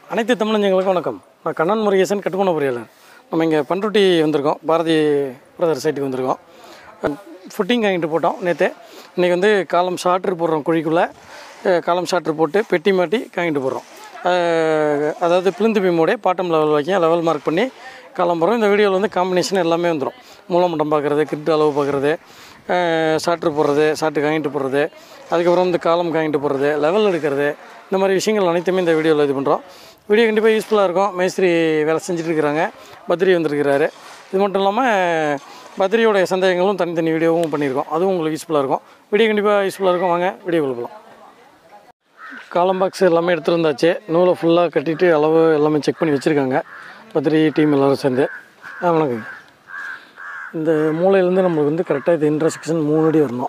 அனைத்து தமிழஞ்சங்களுக்கும் வணக்கம் நான் கண்ணன் முருகேசன் கட்டுமான பொறியாளர் நம்ம இங்கே பண்ருட்டி வந்திருக்கோம் பாரதி பிரதர் சைட்டுக்கு வந்திருக்கோம் ஃபுட்டிங் வாங்கிட்டு போட்டோம் நேற்று இன்றைக்கி வந்து காலம் ஷார்ட்ரு போடுறோம் குழிக்குள்ளே அஹ், காலம் ஷார்ட்ரு போட்டு பெட்டி மாட்டி காங்கிட்டு போடுறோம் அஹ், அதாவது பிளிந்து பீமோடைய பாட்டம் லெவல் வரைக்கும் லெவல் மார்க் பண்ணி காலம் போடுறோம் இந்த வீடியோவில் வந்து காம்பினேஷன் எல்லாமே வந்துடும் மூலமட்டம் பார்க்குறது கிரிட் அளவு பார்க்குறது ஷார்ட்ரு போடுறது ஷார்ட்டு காங்கிட்டு போடுறது அதுக்கப்புறம் இந்த காலம் காங்கிட்டு போடுறது லெவல் எடுக்கிறது இந்த மாதிரி விஷயங்கள் அனைத்துமே இந்த வீடியோவில் இது பண்ணுறோம் வீடியோ கண்டிப்பாக யூஸ்ஃபுல்லாக இருக்கும் மேஸ்திரி வேலை செஞ்சுட்டு இருக்கிறாங்க பத்ரி வந்திருக்கிறாரு இது மட்டும் இல்லாமல் பத்ரியோடைய சந்தேகங்களும் தனித்தனி வீடியோவும் பண்ணியிருக்கோம் அதுவும் உங்களுக்கு யூஸ்ஃபுல்லாக இருக்கும் வீடியோ கண்டிப்பாக யூஸ்ஃபுல்லாக இருக்கும் வாங்க வீடியோ போகலாம் காலம் பாக்ஸ் எல்லாமே எடுத்துகிட்டு வந்தாச்சு நூலை ஃபுல்லாக கட்டிட்டு அளவு எல்லாமே செக் பண்ணி வச்சுருக்காங்க பத்திரி டீம் எல்லோரும் சேர்ந்து ஆ வணக்கங்க இந்த மூலையிலேருந்து நம்மளுக்கு வந்து கரெக்டாக இது இன்டர்செக்ஷன் மூணு அடி வரணும்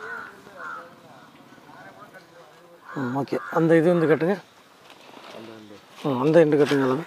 ம் ஓகே அந்த இது வந்து கட்டுங்க ம் அந்த எண்டு கட்டுங்க அளவு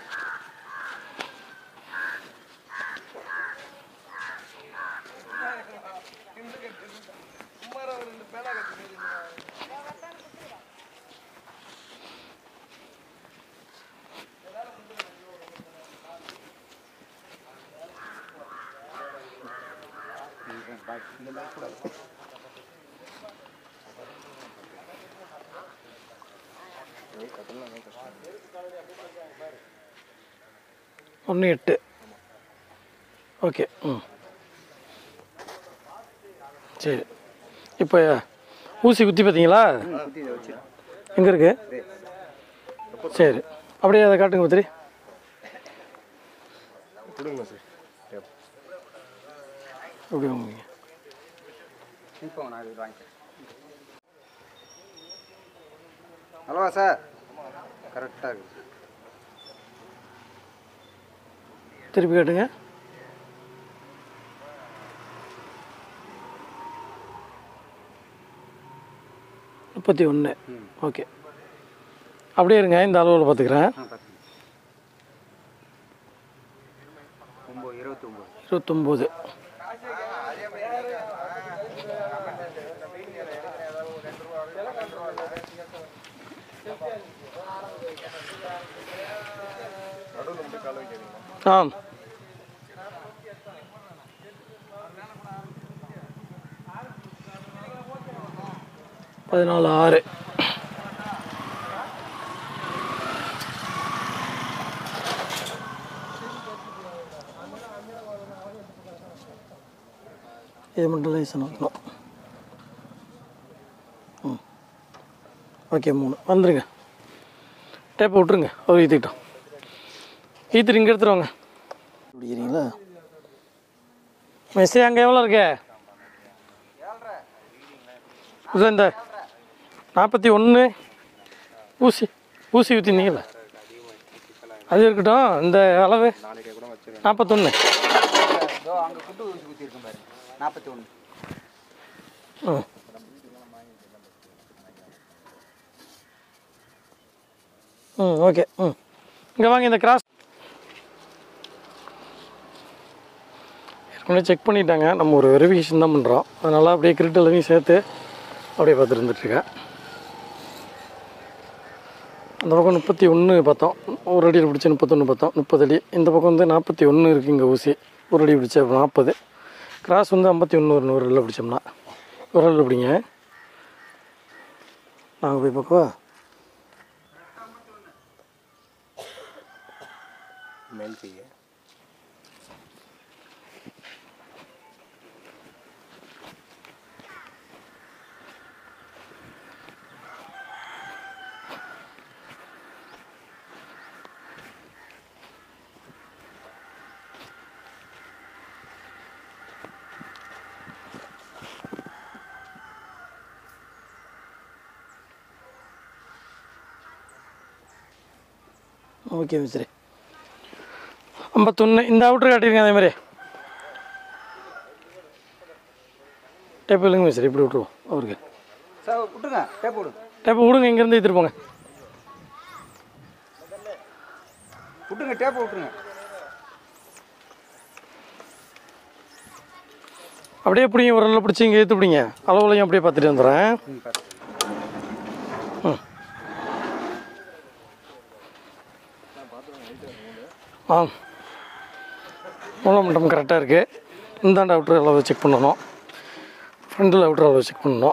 ஒன்று எட்டு ஓகே ம் சரி இப்போ ஊசி குத்தி பார்த்தீங்களா எங்கே இருக்கு சரி அப்படியே அதை காட்டுங்க பத்திரி கொடுங்க சார் அப்படி வாங்குவீங்க இப்போ நான் இது வாங்கிக்கிறேன் ஹலோ சார் கரெக்டாக இருக்குது திருப்பி காட்டுங்க முப்பத்தி ஒன்று ஓகே அப்படியே இருங்க இந்த அளவில் பார்த்துக்கிறேன் ஆ பார்த்துங்க ஒம்பது இருபத்தொம்போது இருபத்தொம்போது ஆம் பதினாலு ஆறு இது மட்டும் லைசன் வைக்கணும் ம் ஓகே மூணு வந்துருங்க டேப்பை விட்ருங்க அவர் ஈத்திக்கிட்டோம் ஈத்துட்டு இங்கே எடுத்துருவாங்க பிடிக்கிறீங்களா மெஸ்ஸி அங்கே எவ்வளோ இருக்கு இல்லை இந்த நாற்பத்தி ஒன்று ஊசி ஊசி ஊற்றினீங்களா அது இருக்கட்டும் இந்த அளவு நாற்பத்தொன்று இதோ அங்கே குட்டு ஊசி குத்திருக்கேன் பாருங்க நாற்பத்தி ஒன்று ம் ம் ஓகே ம் இங்கே வாங்க இந்த கிராஸ் ஏற்கனவே செக் பண்ணிட்டாங்க நம்ம ஒரு வெரிஃபிகேஷன் தான் பண்ணுறோம் அதனால் அப்படியே கிரிட் எல்லாத்தையும் சேர்த்து அப்படியே பார்த்துட்டு இருந்துட்டுருக்கேன் அந்த பக்கம் முப்பத்தி ஒன்று பார்த்தோம் ஒரு அடியில் பிடிச்சி முப்பத்தொன்று பார்த்தோம் முப்பது அடி இந்த பக்கம் வந்து நாற்பத்தி ஒன்று இருக்குது இங்கே ஊசி ஒரு அடி பிடிச்ச நாற்பது கிராஸ் வந்து ஐம்பத்தி ஒன்று ஒரு நூறு இல்லை பிடிச்சோம்னா ஒரு ஆள் பிடிங்க நாங்கள் போய் பார்க்கவா மேல் செய்ய ஓகே மிஸ்ரே ஐம்பத்தொன்று இந்த அவுட்ரு காட்டிருங்க அதே மாதிரி டேப் இல்லைங்க மிஸ்ரே இப்படி விட்ருவோம் அவருக்கு சார் விட்டுருங்க டேப் விடுங்க டேப்பை விடுங்க இங்கேருந்து எடுத்துட்டு போங்க விட்டுருங்க டேப் விட்டுருங்க அப்படியே பிடிங்க ஒரு நல்ல பிடிச்சி இங்கே ஏற்று பிடிங்க அளவுலையும் அப்படியே பார்த்துட்டு வந்துடுறேன் ம் பார்த்து ம் ஆ மூலமட்டம் கரெக்டாக இருக்குது இந்தாண்ட அவுட்ரு அளவு செக் பண்ணணும் ஃப்ரண்டில் அவுட்ரு அளவு செக் பண்ணணும்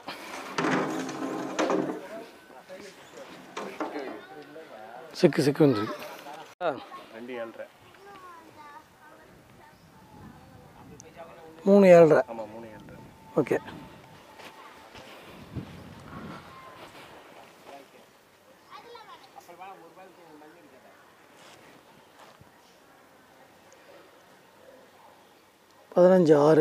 சிக்கு சிக்கு வந்துருக்கு ஆ ரெண்டு ஏழ்ரை மூணு ஏழரை ஆமாம் மூணு ஏழ்ரை ஓகே பதினஞ்சு ஆறு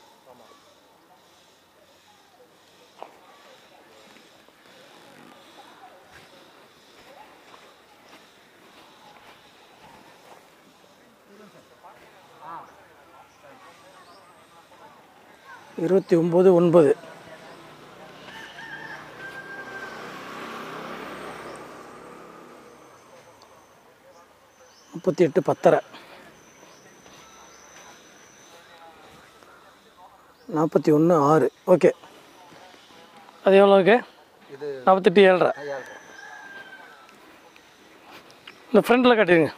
இருபத்தி ஒம்பது ஒன்பது முப்பத்தி எட்டு பத்தரை நாற்பத்தி ஒன்று ஆறு ஓகே அது எவ்வளோ ஓகே இது நாற்பத்தெட்டு ஏழ்ரை ஐயாயிரம் இந்த ஃப்ரண்டில் காட்டிடுங்க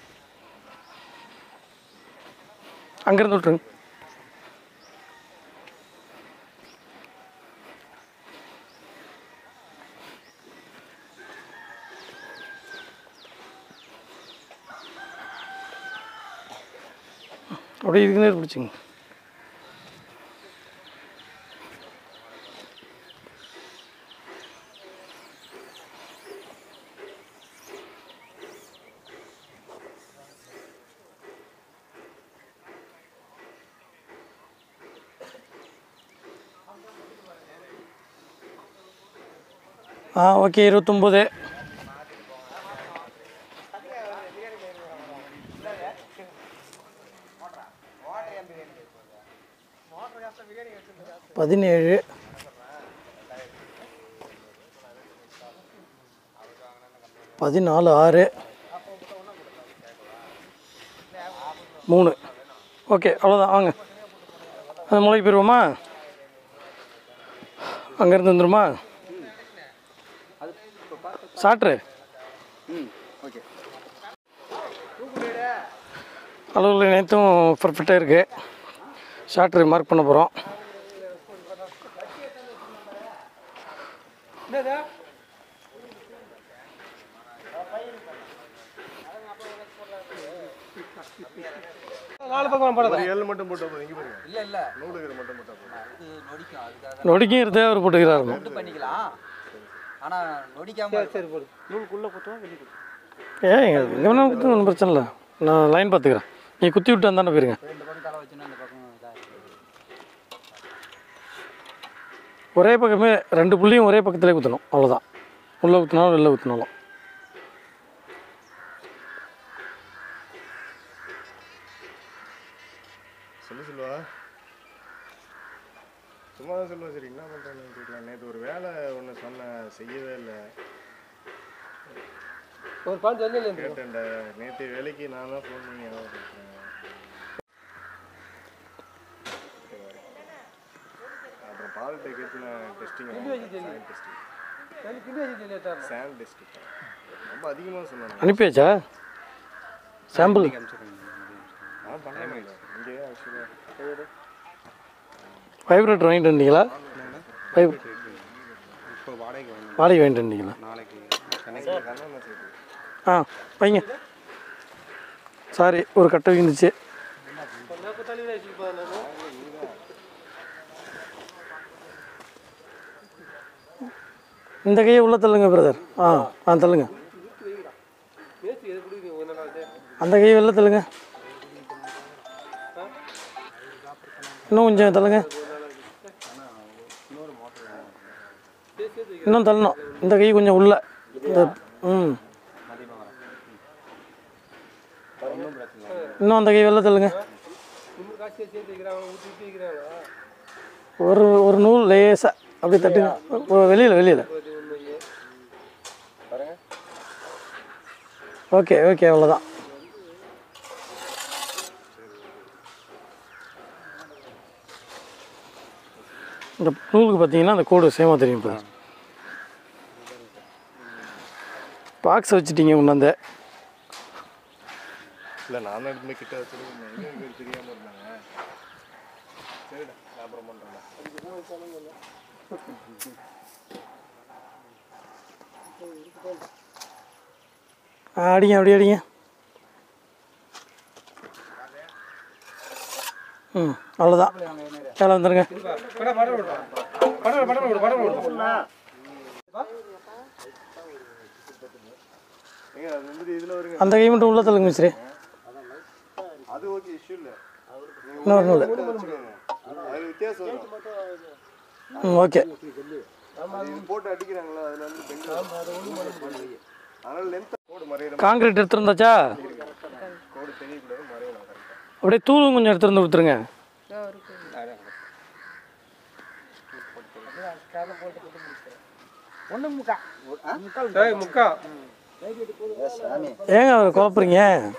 அங்கேருந்து விட்ருங்க அப்படியே இதுக்கு நேரம் பிடிச்சிங்க ஆ ஓகே இருபத்தொம்போது பதினேழு பதினாலு ஆறு மூணு ஓகே அவ்வளோதான் வாங்க அது மூளைக்கு போயிடுவோமா அங்கேருந்து வந்துருமா சாட்ரு ம் ஓகே அளவுகள் அனைத்தும் பர்ஃபெக்டாக இருக்குது ஷார்ட்ரு மார்க் பண்ண போகிறோம் ஒரு ஏழு மட்டும் போட்டா போதும் இங்கே பாருங்க இல்லை இல்லை நூலுக்கு மட்டும் போட்டா போதும் இது நொடிக்கும் அதுக்காக நொடிக்கும் இருந்தே அவர் போட்டுக்கிறாரு உண்டு பண்ணிக்கலாம் ஆனால் நொடிக்காம சரி போடு ஏன் எங்கே வேணாலும் குத்து ஒன்றும் பிரச்சனை இல்லை நான் லைன் பார்த்துக்கிறேன் நீ குத்தி விட்டு வந்தானே போயிருங்க இந்த பக்கம் தலை வச்சுன்னா இந்த பக்கம் இதாக ஒரே பக்கமே ரெண்டு புள்ளியும் ஒரே பக்கத்துலேயே குத்தணும் அவ்வளோதான் உள்ளே குத்தினாலும் வெளில குத்தினாலும் சொல்லு சொல்லுவா சும்மா தான் சொல்லுவா சரி என்ன பண்ணுறேன்னு கேட்கலாம் நேற்று ஒரு வேலை ஒன்று சொன்னேன் செய்யவே இல்லை ஒரு பாட்டு சொல்லல கேட்டேன்டா நேற்று வேலைக்கு நான் தான் ஃபோன் பண்ணி ஏதாவது கேட்டேன். அப்புறம் பால் டெக்கெட் நான் டெஸ்டிங் டெஸ்டிங் சாண்ட் டெஸ்டிங் ரொம்ப அதிகமாக சொன்னாங்க அனுப்பியாச்சா சாம்பிள் நான் பண்ணவே இல்லை இங்கே ஆக்சுவலாக வைப்ரேட்டர் வாங்கிட்டு வந்தீங்களா வைப் இப்போ வாடகைக்கு வந்து வாடகை வாங்கிட்டு வந்தீங்களா நாளைக்கு சென்னைக்கு கண்ணா சேர்த்து ஆ வைங்க சாரி ஒரு கட்டை விழுந்துச்சு இந்த கையை உள்ள தள்ளுங்க பிரதர் ஆ ஆ தள்ளுங்க அந்த கையை வெளில தள்ளுங்க இன்னும் கொஞ்சம் தள்ளுங்க இன்னும் தள்ளணும் இந்த கை கொஞ்சம் உள்ள இந்த ம் இன்னும் அந்த கை வெளில தள்ளுங்க ஒரு ஒரு நூல் லேசாக அப்படி தட்டுங்க ஒ- வெளியில் வெளியில் ஓகே ஓகே அவ்வளோதான் இந்த நூலுக்கு பார்த்தீங்கன்னா அந்த கோடு சேமாக தெரியும் இப்போ பாக்ஸ் வச்சுட்டீங்க கொண்டாந்து இல்லை நான் தான் எடுத்து போய் கிட்ட வச்சுருக்கேன் எங்கே பேர் தெரியாமல் இருந்தாங்க சரிடா நான் அப்புறம் பண்ணுறேன் ஆ, அடிங்க அப்படி அடிங்க ம் அவ்வளோதான் மேலே வந்துடுங்க ஏங்க அது வந்துட்டு இதில் வருங்க அந்த கை மட்டும் உள்ள தள்ளுங்க மிஸ்ரே அது ஓகே இஷ்யூ இல்லை இன்னொரு நூல் அது வித்தியாசம் வரும் ம் ஓகே அது இது போட்டு அடிக்கிறாங்களா அதில் வந்து பெண்டு அதனால் லென்த் கோடு மறையிற காங்கிரீட் எடுத்துருந்தாச்சா கோடு தெரியக்கூடாது மறையணும் கரெக்டாக அப்படியே தூளும் கொஞ்சம் எடுத்துருந்து கொடுத்துருங்க ஒன்று முக்கா முக்கா சாமி ஏங்க அவரை குழப்புறீங்க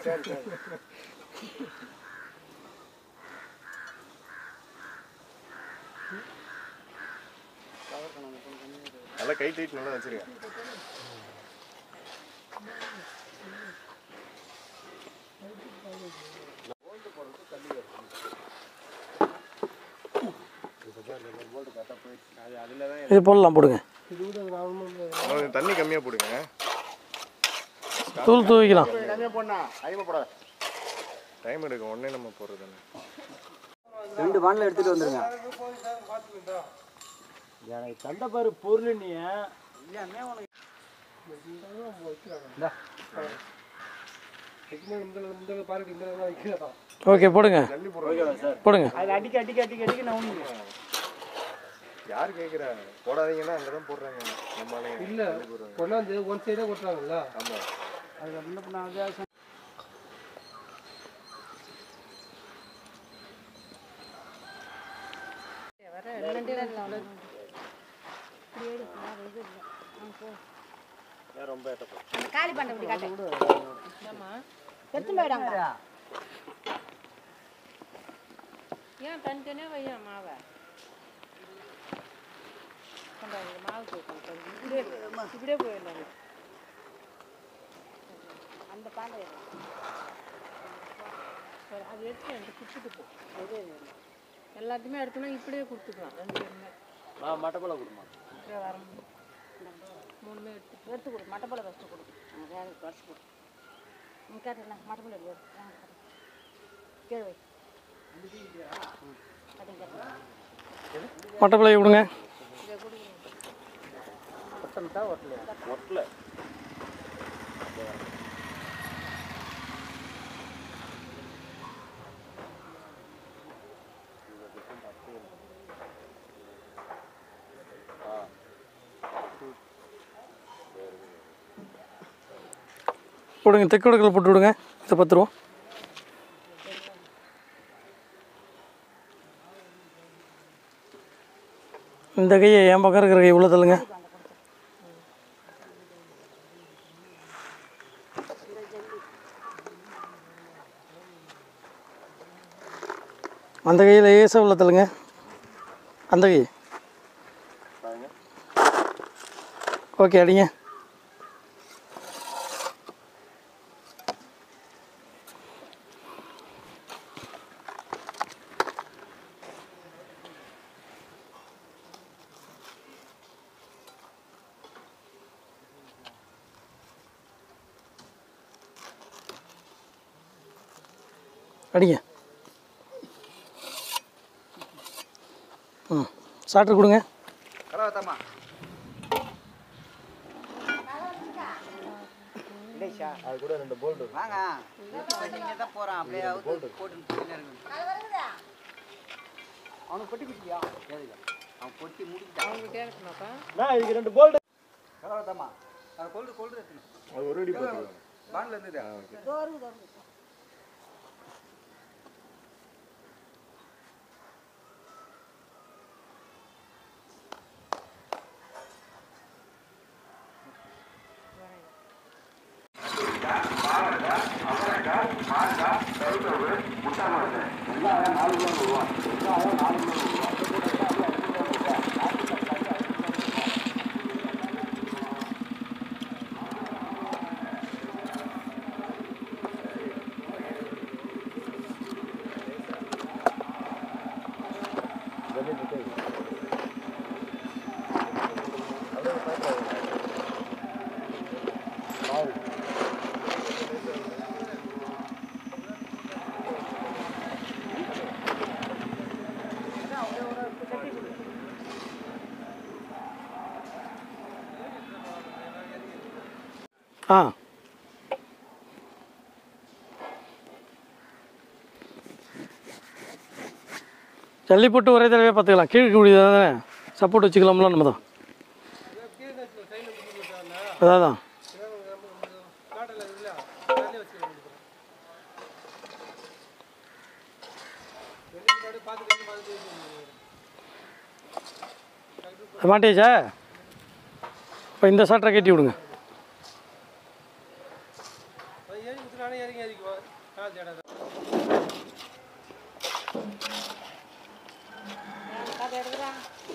நல்லா கை டைட் நல்லா வச்சிருக்கேன் இது போடலாம் போடுங்க கொஞ்சம் தண்ணி கம்மியாக போடுங்க தூள் தூவிக்கலாம் டைம் எடுக்கும் உடனே நம்ம போடுறது ரெண்டு பாண்டில் எடுத்துட்டு வந்துருங்க எனக்கு தந்த பாரு பொருள் நீ ஓகே போடுங்க தண்ணி போடுறது போடுங்க அதில் அடிக்க அடிக்க அடிக்க அடிக்க நான் ஒன்று யார் கேட்குறா போடாதீங்கன்னா அங்கே தான் போடுறாங்க நம்ம ஆளுங்க. இல்லை கொண்டாந்து ஒன் சைடாக கொட்டுறாங்கல்ல ஆமா அது முன்ன பின்ன வித்தியாசம் அந்த காலி பண்ண இப்படி காட்டு எடுத்து போயிடாங்க ஏன் தனித்தனியாக வையா மாவை கொண்டாங்க மாவு போட்டு இப்படியே இப்படியே போயிடலாம் அந்த பாண்டை சரி, அது எடுத்து அந்த கொடுத்துட்டு போ அதே வேணும். எல்லாத்தையுமே எடுத்தோன்னா இப்படியே கொடுத்துக்கலாம் ரெண்டு பேருமே நான் மட்டப்பழம் கொடுமா இப்படியே வர மூணுமே எடுத்து எடுத்து கொடு மட்டப்பழ ஃபஸ்ட்டு கொடு அந்த வேலை குறைச்சி கொடு நீ கேட்டல மட்டப்பழ எடுத்து கீழே வை கட்டிங் கட்டிங் மட்டப்பிள்ளையை விடுங்க ஒட்டன்ட்டா ஒட்டலையா ஒட்டல போடுங்க தெற்கு வடக்கில் போட்டு விடுங்க இதை பத்து ரூபா இந்த கையை என் பக்கம் இருக்கிற கை உள்ள தள்ளுங்க அந்த கையில் ஏசா உள்ள தள்ளுங்க அந்த கை ஓகே அடிங்க அடிங்க ம் சாப்பிட்டு கொடுங்க கலவத்தம்மா இல்லைஷா அது கூட ரெண்டு போல்டு வாங்க இங்கே தான் போகிறான் அப்படியே அவுத்து போட்டு போயிட்டே இருக்கு. அவனுக்கு பொட்டி குட்டியா ஏதுல அவன் பொட்டி முடிக்கிட்டான் அவங்ககிட்டே இருக்கணும்ப்பா நான் இதுக்கு ரெண்டு போல்டு கலவத்தம்மா அது கொல்டு கொல்டு எடுத்துணும் அது ஒரு அடி போட்டுருவாங்க பாண்டில் இருந்தது ஆ ஜல்லி போட்டு ஒரே தடவையாக பார்த்துக்கலாம் கீழே முடியுது தானே சப்போர்ட் வச்சுக்கலாம்ல நம்ம தான் அதான் காட்டில் இருக்குல்ல அதிலே வச்சுக்கலாம் ரெண்டு முன்னாடி பார்த்து கண்டு பார்த்து அது மாட்டியாச்சா இப்போ இந்த சாட்டரை கட்டி விடுங்க ஏறி குத்துனாலே இறங்கி ஏறிக்குவோம் கால் தேடாத அதை எடுக்கிறா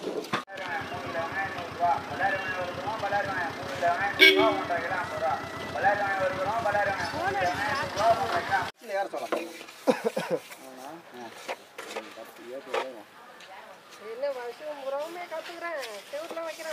என்ன வருஷம் புறவுமே கத்துக்கிறேன் செவுட்டில் வைக்கிறேன்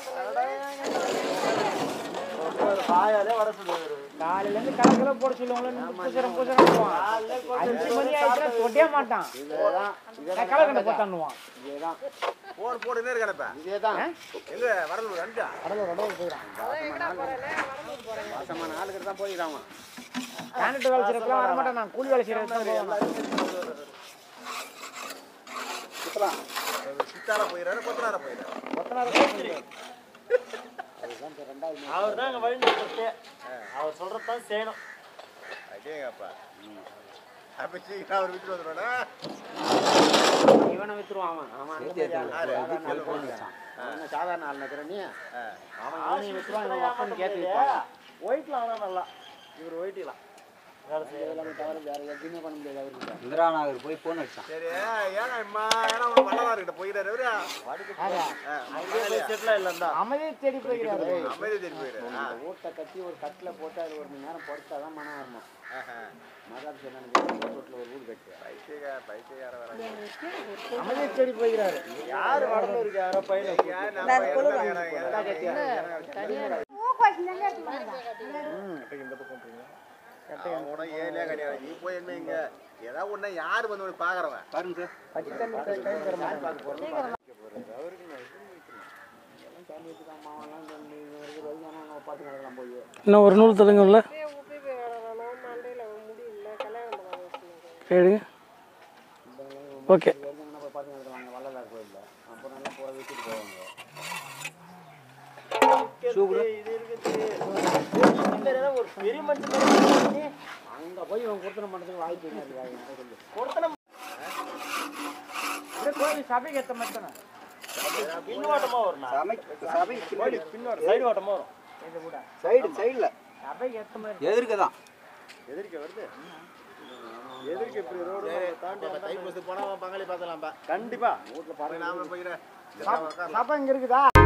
காலையிலேருந்து கலக்கல போட சொல்லுவாங்களே பூசரம் பூசரம் அஞ்சு மணி ஆயிடுச்சுன்னா தொட்டே மாட்டான் கலக்கண்டை போட்டான்னுவான் போடு போடுன்னே இருக்கானப்ப இதேதான் எங்க வரது ரெண்டா கடலூர் கடலூர் போயிடறான் மாசமான ஆளுக்கு தான் போயிடறான் கேனட்டு வேலை செய்யறதுலாம் வர மாட்டேன் நான் கூலி வேலை செய்யறது சுத்தலாம் சித்தார போயிடாரு கொத்தனார போயிடாரு அவர் தான் அங்கே வழி நடத்தே அவர் சொல்றதான் செய்யணும் அடேங்கப்பா அப்ப சீக்கிரம் அவர் விட்டு வந்துடுவானா இவனை வித்துருவான் அவன் அவன் அந்த சேர்த்து மாதிரி ஆளு. எடுத்து வீட்டுல போன் வச்சான் அவன் என்ன சாதாரண ஆள் நினைக்கிற நீ அவன் இவனையும் வித்துருவான் இவன் அப்பன்னு கேட்டு வைப்பான் ஒயிட்ல அவன் நல்லா இவர் ஒயிட்டிலாம் வேலை செய்ய இதெல்லாம் தவிர வேற எதுவுமே பண்ண முடியாது அவருக்கு இந்திராநகர் போய் போன் வச்சான் சரி ஏன்னா இம்மா ஏன்னா அவன் வல்லவார்கிட்ட போயிடாரு அவரு செட்டில் இல்லைண்டா அமைதியை தேடி போய்க்கிறாரு அமைதி தெரிஞ்சு போயிடாரு இந்த வீட்டை கட்டி ஒரு கட்டில் போட்டு அது ஒரு மணி நேரம் படுத்தா தான் மனம் வரணும் மகாபி சொன்ன வீட்டில் ஒரு வீடு கட்டு பைத்தியக்கார பைத்தியக்கார வராங்க அமைதியை தேடி போய்க்கிறாரு யார் வடல இருக்கு யாரோ பையன் ஏனே கிடையாது நீ போய் என்ன இங்க ஏதாவது ஒண்ணு யாரு வந்து உன்னை பாக்குறவன் பாருங்க சார் பச்சை தண்ணி கை கை தர மாட்டேன் சாமி வச்சுக்காம மாவெல்லாம் சொல்லி இங்க வரைக்கும் வயசானவங்க பார்த்து நடக்கலாம் போய் இன்னும் ஒரு நூல் தள்ளுங்கல்ல உப்பி போய் வரணும் மண்டையில் முடியல கல்யாணம் பண்ண வச்சுருக்கேன் எடுங்க ஓகே வயசானவங்க போய் பார்த்து நடக்கலாங்க வள்ளலார் கோயிலில் அப்புறம் நல்லா போகிற வீட்டுக்கு போவாங்க இது இருக்குது ஒரு பெரிய மனுஷன் அங்கே போய் இவன் கொடுத்துட மாட்டேங்குது வாய்ப்பு என்ன இருக்கு சொல்லு கொடுத்தன கோயில் சபைக்கு ஏற்ற மாதிரி தானே பின்வாட்டமா வரும் சபை பின்னாடி சைடு வாட்டமா வரும் இது கூட சைடு சைடில் சபைக்கு ஏற்ற மாதிரி எதிர்க்க தான் எதிர்க்க வருது எதிர்க்க இப்படி ரோடு தாண்டி தைப்பூசத்துக்கு போனா அவன் பங்காளி பார்த்தலாம்ப்பா கண்டிப்பா வீட்டுல பாருங்க நாம போயிட சபை இங்க இருக்குதா